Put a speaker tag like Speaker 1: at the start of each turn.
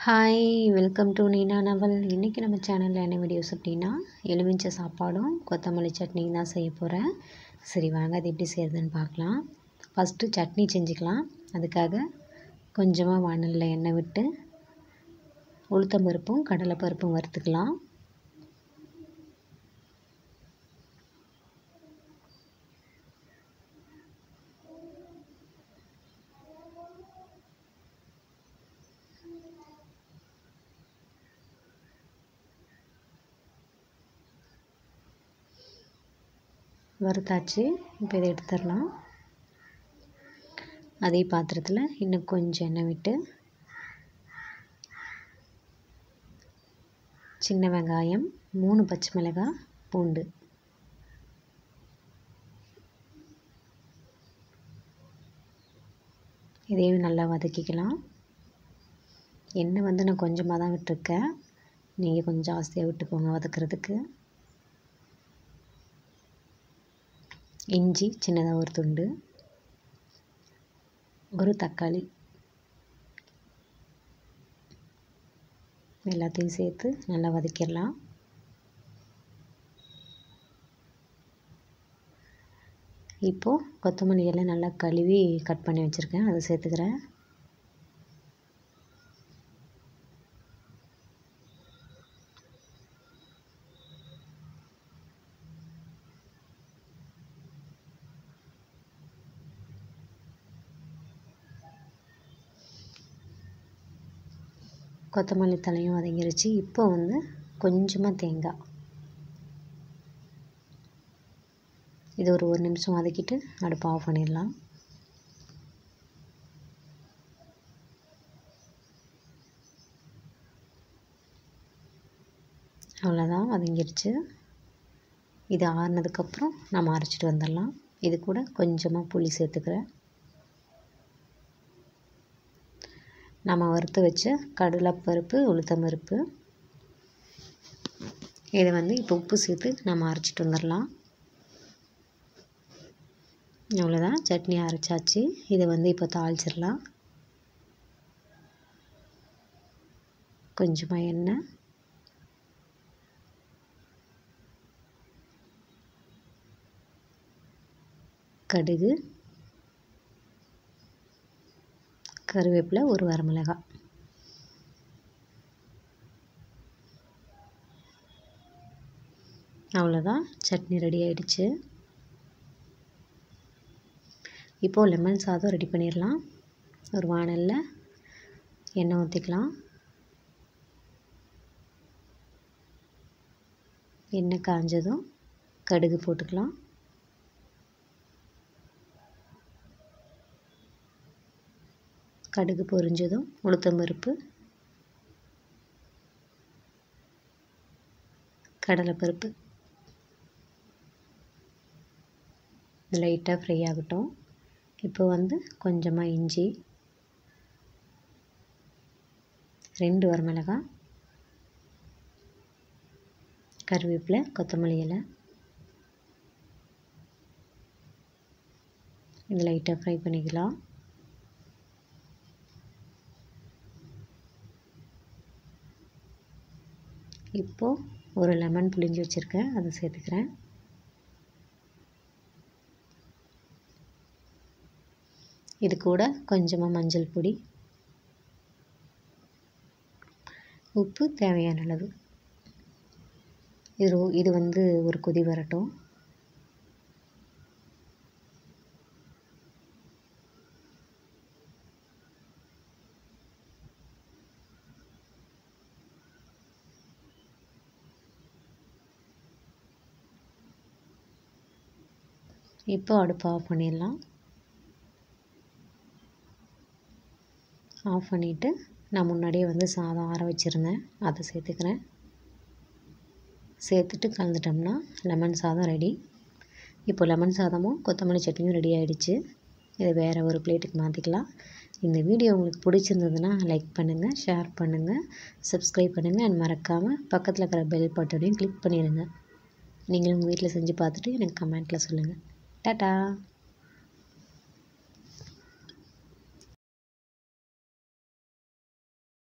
Speaker 1: hi welcome to Neena Naval இன்றைக்கி நம்ம சேனலில் என்ன வீடியோஸ் அப்படின்னா எலுமிச்சை சாப்பாடும் கொத்தமல்லி சட்னியும் தான் செய்ய போகிறேன் சரி வாங்க அது எப்படி செய்கிறதுன்னு பார்க்கலாம் ஃபஸ்ட்டு சட்னி செஞ்சுக்கலாம் அதுக்காக கொஞ்சமாக வானலில் எண்ணெய் விட்டு உளுத்தம்பருப்பும் கடலைப்பருப்பும் வறுத்துக்கலாம் வறுத்தாச்சு இப்போ இதை எடுத்துடலாம் அதே பாத்திரத்தில் இன்னும் கொஞ்சம் எண்ணெய் விட்டு சின்ன வெங்காயம் மூணு பச்சை மிளகாய் பூண்டு இதையும் நல்லா வதக்கிக்கலாம் எண்ணெய் வந்து நான் கொஞ்சமாக தான் விட்டுருக்கேன் நீங்கள் கொஞ்சம் ஜாஸ்தியாக விட்டுக்கோங்க வதக்கிறதுக்கு இஞ்சி சின்னதாக ஒரு துண்டு ஒரு தக்காளி எல்லாத்தையும் சேர்த்து நல்லா வதக்கிடலாம் இப்போது கொத்தமல்லி எல்லாம் நல்லா கழுவி கட் பண்ணி வச்சுருக்கேன் அதை சேர்த்துக்கிறேன் கொத்தமல்லி தலையும் வதங்கிருச்சு இப்போ வந்து கொஞ்சமாக தேங்காய் இது ஒரு ஒரு நிமிஷம் வதக்கிட்டு அடுப்பு ஆஃப் பண்ணிடலாம் அவ்வளோதான் வதங்கிருச்சு இது ஆறுனதுக்கப்புறம் நம்ம அரைச்சிட்டு வந்துடலாம் இது கூட கொஞ்சமாக புளி சேர்த்துக்கிறேன் நம்ம வறுத்து வச்ச கடலைப்பருப்பு உளுத்தம்பருப்பு இதை வந்து இப்போ உப்பு சேர்த்து நம்ம அரைச்சிட்டு வந்துடலாம் அவ்வளோதான் சட்னி அரைச்சாச்சு இதை வந்து இப்போ தாளிச்சிடலாம் கொஞ்சமாக எண்ணெய் கடுகு கருவேப்பிலை ஒரு வரமிளகாய் அவ்வளோதான் சட்னி ரெடி ஆயிடுச்சு இப்போது லெமன் சாதம் ரெடி பண்ணிடலாம் ஒரு வானலில் எண்ணெய் ஊற்றிக்கலாம் எண்ணெய் காஞ்சதும் கடுகு போட்டுக்கலாம் கடுகு பொரிஞ்சதும் உளுத்தம்பருப்பு கடலைப்பருப்பு லைட்டாக ஃப்ரை ஆகட்டும் இப்போ வந்து கொஞ்சமாக இஞ்சி ரெண்டு வரமிளகாய் கருவேப்பிலை கொத்தமல்லி இலை இது லைட்டாக ஃப்ரை பண்ணிக்கலாம் இப்போது ஒரு லெமன் புளிஞ்சு வச்சுருக்கேன் அதை சேர்த்துக்கிறேன் இது கூட கொஞ்சமாக மஞ்சள் பொடி உப்பு தேவையான அளவு இது இது வந்து ஒரு கொதி வரட்டும் இப்போ அடுப்பு ஆஃப் பண்ணிடலாம் ஆஃப் பண்ணிவிட்டு நான் முன்னாடியே வந்து சாதம் ஆற வச்சுருந்தேன் அதை சேர்த்துக்கிறேன் சேர்த்துட்டு கலந்துட்டோம்னா லெமன் சாதம் ரெடி இப்போ லெமன் சாதமும் கொத்தமல்லி சட்னியும் ரெடி ஆகிடுச்சு இதை வேறு ஒரு பிளேட்டுக்கு மாற்றிக்கலாம் இந்த வீடியோ உங்களுக்கு பிடிச்சிருந்ததுன்னா லைக் பண்ணுங்கள் ஷேர் பண்ணுங்கள் சப்ஸ்கிரைப் பண்ணுங்கள் அண்ட் மறக்காமல் பக்கத்தில் இருக்கிற பெல் பட்டனையும் கிளிக் பண்ணிடுங்க நீங்களும் உங்கள் வீட்டில் செஞ்சு பார்த்துட்டு எனக்கு கமெண்ட்டில் சொல்லுங்கள் டாட்டா